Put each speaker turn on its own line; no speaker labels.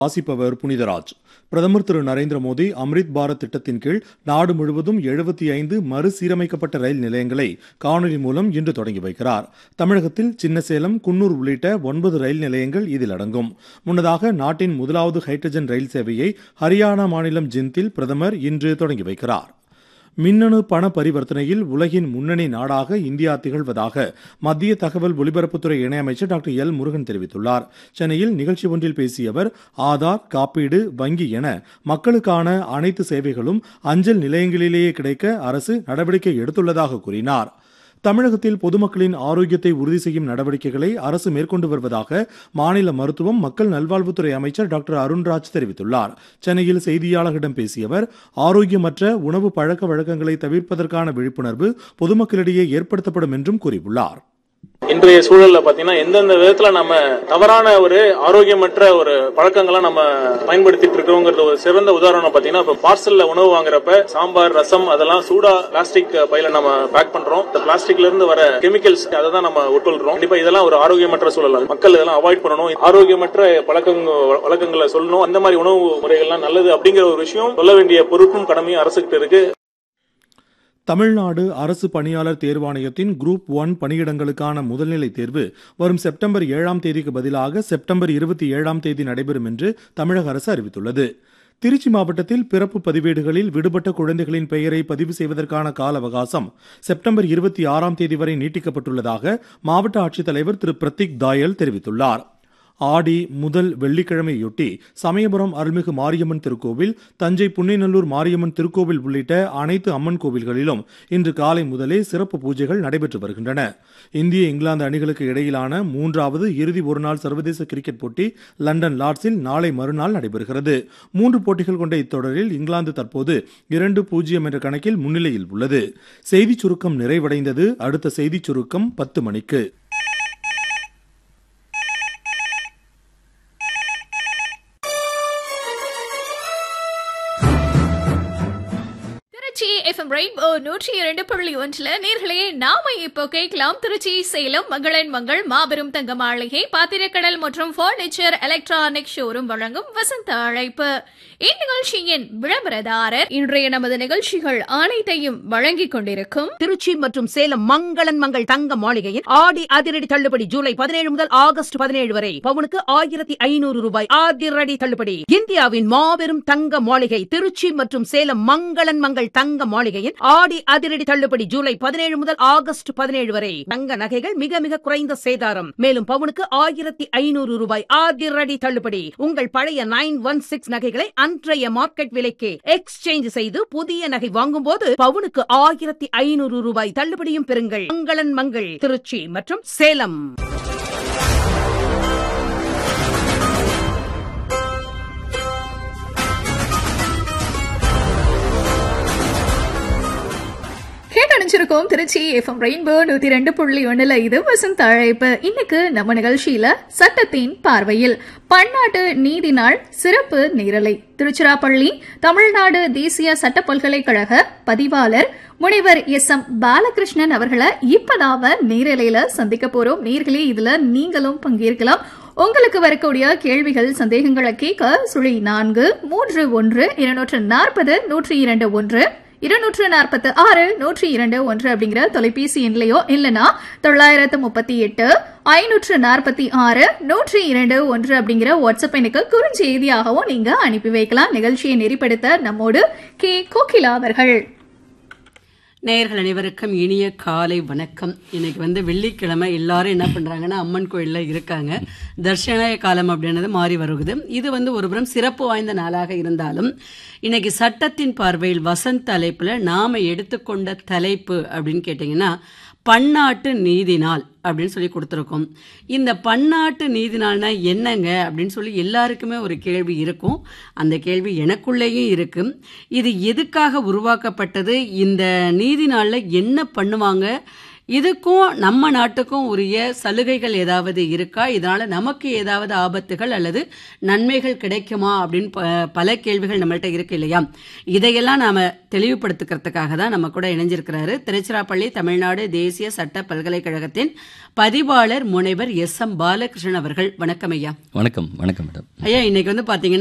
வாசிப்பவர் புனிதராஜ் பிரதமர் திரு நரேந்திர மோடி அம்ரித் பாரத் திட்டத்தின் கீழ் நாடு முழுவதும் எழுபத்தி ஐந்து மறுசீரமைக்கப்பட்ட ரயில் நிலையங்களை காணொலி மூலம் இன்று தொடங்கி வைக்கிறார் தமிழகத்தில் சின்னசேலம் குன்னூர் உள்ளிட்ட ஒன்பது ரயில் நிலையங்கள் இதில் அடங்கும் முன்னதாக நாட்டின் முதலாவது ஹைட்ரஜன் ரயில் சேவையை ஹரியானா மாநிலம் ஜிந்தில் பிரதமர் இன்று தொடங்கி வைக்கிறார் மின்னணு பண பரிவர்த்தனையில் உலகின் முன்னணி நாடாக இந்தியா திகழ்வதாக மத்திய தகவல் ஒலிபரப்புத்துறை இணையமைச்சர் டாக்டர் எல் முருகன் தெரிவித்துள்ளார் சென்னையில் நிகழ்ச்சி ஒன்றில் பேசிய அவர் ஆதார் காப்பீடு வங்கி என மக்களுக்கான அனைத்து சேவைகளும் அஞ்சல் நிலையங்களிலேயே கிடைக்க அரசு நடவடிக்கை எடுத்துள்ளதாக கூறினார் தமிழகத்தில் பொதுமக்களின் ஆரோக்கியத்தை உறுதி செய்யும் நடவடிக்கைகளை அரசு மேற்கொண்டு வருவதாக மாநில மருத்துவம் மக்கள் நல்வாழ்வுத்துறை அமைச்சர் டாக்டர் அருண்ராஜ் தெரிவித்துள்ளார் சென்னையில் செய்தியாளர்களிடம் பேசிய அவர் ஆரோக்கியமற்ற உணவு பழக்க வழக்கங்களை தவிர்ப்பதற்கான விழிப்புணர்வு பொதுமக்களிடையே ஏற்படுத்தப்படும் என்றும் கூறியுள்ளார்
இன்றைய சூழல்ல பாத்தீங்கன்னா எந்தெந்த விதத்துல நம்ம தவறான ஒரு ஆரோக்கியமற்ற ஒரு பழக்கங்களை நம்ம பயன்படுத்திட்டு இருக்கோங்கிறது ஒரு சிறந்த உதாரணம் பாத்தீங்கன்னா இப்ப பார்சல்ல உணவு வாங்குறப்ப சாம்பார் ரசம் அதெல்லாம் சூடா பிளாஸ்டிக் பையில நம்ம பேக் பண்றோம் இந்த பிளாஸ்டிக்ல இருந்து வர கெமிக்கல்ஸ் அதை தான் நம்ம உட்கொள்றோம் கண்டிப்பா இதெல்லாம் ஒரு ஆரோக்கியமற்ற சூழல் மக்கள் இதெல்லாம் அவாய்ட் பண்ணணும் ஆரோக்கியமற்ற பழக்கங்க வழக்கங்களை சொல்லணும் அந்த மாதிரி உணவு முறைகள்லாம் நல்லது அப்படிங்கிற ஒரு விஷயம் சொல்ல வேண்டிய பொறுப்பும் கடமையும் அரசுகிட்ட இருக்கு
தமிழ்நாடு அரசு பணியாளர் தேர்வாணையத்தின் குரூப் ஒன் பணியிடங்களுக்கான முதல்நிலை தேர்வு வரும் செப்டம்பர் ஏழாம் தேதிக்கு பதிலாக செப்டம்பர் இருபத்தி ஏழாம் தேதி நடைபெறும் என்று தமிழக அரசு அறிவித்துள்ளது திருச்சி மாவட்டத்தில் பிறப்பு பதிவேடுகளில் விடுபட்ட குழந்தைகளின் பெயரை பதிவு செய்வதற்கான கால அவகாசம் செப்டம்பர் இருபத்தி ஆறாம் தேதி வரை நீட்டிக்கப்பட்டுள்ளதாக மாவட்ட ஆட்சித்தலைவர் திரு பிரதீக் தாயல் தெரிவித்துள்ளார் ஆடி முதல் வெள்ளிக்கிழமையொட்டி சமயபுரம் அருள்மிகு மாரியம்மன் திருக்கோவில் தஞ்சை புன்னைநல்லூர் மாரியம்மன் திருக்கோவில் உள்ளிட்ட அனைத்து அம்மன் கோவில்களிலும் இன்று காலை முதலே சிறப்பு பூஜைகள் நடைபெற்று வருகின்றன இந்திய இங்கிலாந்து அணிகளுக்கு இடையிலான மூன்றாவது இறுதி ஒருநாள் சர்வதேச கிரிக்கெட் போட்டி லண்டன் லார்ட்ஸில் நாளை மறுநாள் நடைபெறுகிறது மூன்று போட்டிகள் கொண்ட இத்தொடரில் இங்கிலாந்து தற்போது இரண்டு பூஜ்ஜியம் என்ற கணக்கில் முன்னிலையில் உள்ளது செய்திச் சுருக்கம் நிறைவடைந்தது அடுத்த செய்திச் சுருக்கம் பத்து மணிக்கு
திருச்சி எஃப்எம் ரெயின்போ நூற்றி இரண்டு புள்ளி ஒன்றுல நேர்களே நாம இப்போ கேட்கலாம் திருச்சி சேலம் மங்களன் மங்கள் மாபெரும் தங்க மாளிகை பாத்திரக்கடல் மற்றும் பர்னிச்சர் எலக்ட்ரானிக் ஷோரூம் வழங்கும் வசந்த அழைப்பு இந்நிகழ்ச்சியின் விளம்பரதாரர் இன்றைய நமது நிகழ்ச்சிகள் அனைத்தையும் வழங்கிக் கொண்டிருக்கும்
திருச்சி மற்றும் சேலம் மங்களன் மங்கள் தங்க மாளிகையில் ஆடி அதிரடி தள்ளுபடி ஜூலை பதினேழு முதல் ஆகஸ்ட் பதினேழு வரை பவுனுக்கு ஆயிரத்தி ஐநூறு ரூபாய் அதிரடி தள்ளுபடி இந்தியாவின் மாபெரும் தங்க மாளிகை திருச்சி மற்றும் சேலம் மங்களன் மங்கள் தங்க மாளிகையில் ஆடி அதிரடி தள்ளுபடி ஜூலை பதினேழு முதல் ஆகஸ்ட் பதினேழு வரை தங்க நகைகள் மிக மிக குறைந்த சேதாரம் மேலும் பவுனுக்கு ஆயிரத்தி ஐநூறு ரூபாய் அதிரடி தள்ளுபடி உங்கள் பழைய நைன் ஒன் சிக்ஸ் நகைகளை அன்றைய மார்க்கெட் விலைக்கு எக்ஸ்சேஞ்ச் செய்து புதிய நகை வாங்கும் போது பவுனுக்கு ஆயிரத்தி ஐநூறு ரூபாய் தள்ளுபடியும் பெறுங்கள் மங்களன் மங்கள் திருச்சி மற்றும் சேலம்
கேட்டணிச்சிருக்கோம் திருச்சி எஃப்எம் ரெயின்போ நூத்தி ரெண்டு புள்ளி ஒண்ணுல இது வசந்த அழைப்பு இன்னைக்கு நம்ம நிகழ்ச்சியில சட்டத்தின் பார்வையில் பன்னாட்டு நீதி நாள் சிறப்பு நேரலை திருச்சிராப்பள்ளி தமிழ்நாடு தேசிய சட்ட பல்கலைக்கழக பதிவாளர் முனைவர் எஸ் எம் பாலகிருஷ்ணன் அவர்களை இப்பதாவ நேரலையில சந்திக்க போறோம் நேர்களே இதுல நீங்களும் பங்கேற்கலாம் உங்களுக்கு வரக்கூடிய கேள்விகள் சந்தேகங்களை கேட்க சுழி நான்கு மூன்று ஒன்று இருநூற்று நாற்பது நூற்றி இரண்டு ஒன்று இருநூற்று நாற்பத்து ஆறு நூற்றி இரண்டு ஒன்று அப்படிங்கிற தொலைபேசி எண்லையோ இல்லனா தொள்ளாயிரத்து முப்பத்தி எட்டு ஐநூற்று நாற்பத்தி ஆறு நூற்றி இரண்டு ஒன்று அப்படிங்கிற வாட்ஸ்அப் எண்ணுக்கு குறுஞ்செய்தியாகவும் நீங்க அனுப்பி வைக்கலாம் நிகழ்ச்சியை நெறிப்படுத்த நம்மோடு கே கோகிலா அவர்கள்
நேயர்கள் அனைவருக்கும் இனிய காலை வணக்கம் இன்னைக்கு வந்து வெள்ளிக்கிழமை எல்லாரும் என்ன பண்றாங்கன்னா அம்மன் கோயில்ல இருக்காங்க தர்ஷன காலம் அப்படின்றது மாறி வருகிறது இது வந்து ஒருபுறம் சிறப்பு வாய்ந்த நாளாக இருந்தாலும் இன்னைக்கு சட்டத்தின் பார்வையில் வசந்த் தலைப்புல நாம எடுத்துக்கொண்ட தலைப்பு அப்படின்னு கேட்டீங்கன்னா பன்னாட்டு நீதி நாள் அப்படின்னு சொல்லி கொடுத்துருக்கோம் இந்த பன்னாட்டு நீதி நாள்னா என்னங்க அப்படின்னு சொல்லி எல்லாருக்குமே ஒரு கேள்வி இருக்கும் அந்த கேள்வி எனக்குள்ளேயும் இருக்கு இது எதுக்காக உருவாக்கப்பட்டது இந்த நீதி நாளில் என்ன பண்ணுவாங்க இதுக்கும் நம்ம நாட்டுக்கும் உரிய சலுகைகள் ஏதாவது இருக்கா இதனால நமக்கு ஏதாவது ஆபத்துகள் அல்லது நன்மைகள் கிடைக்குமா அப்படின்னு ப- பல கேள்விகள் நம்மள்ட்ட இருக்கு இல்லையா இதையெல்லாம் நாம தெளிவுபடுத்திக்கிறதுக்காக தான் நம்ம கூட இணைஞ்சிருக்கிறாரு திருச்சிராப்பள்ளி தமிழ்நாடு தேசிய சட்ட பல்கலைக்கழகத்தின் பதிவாளர் முனைவர் எஸ் எம் பாலகிருஷ்ணன் அவர்கள் வணக்கம் ஐயா
வணக்கம் வணக்கம் மேடம்
ஐயா இன்னைக்கு வந்து பாத்தீங்கன்னா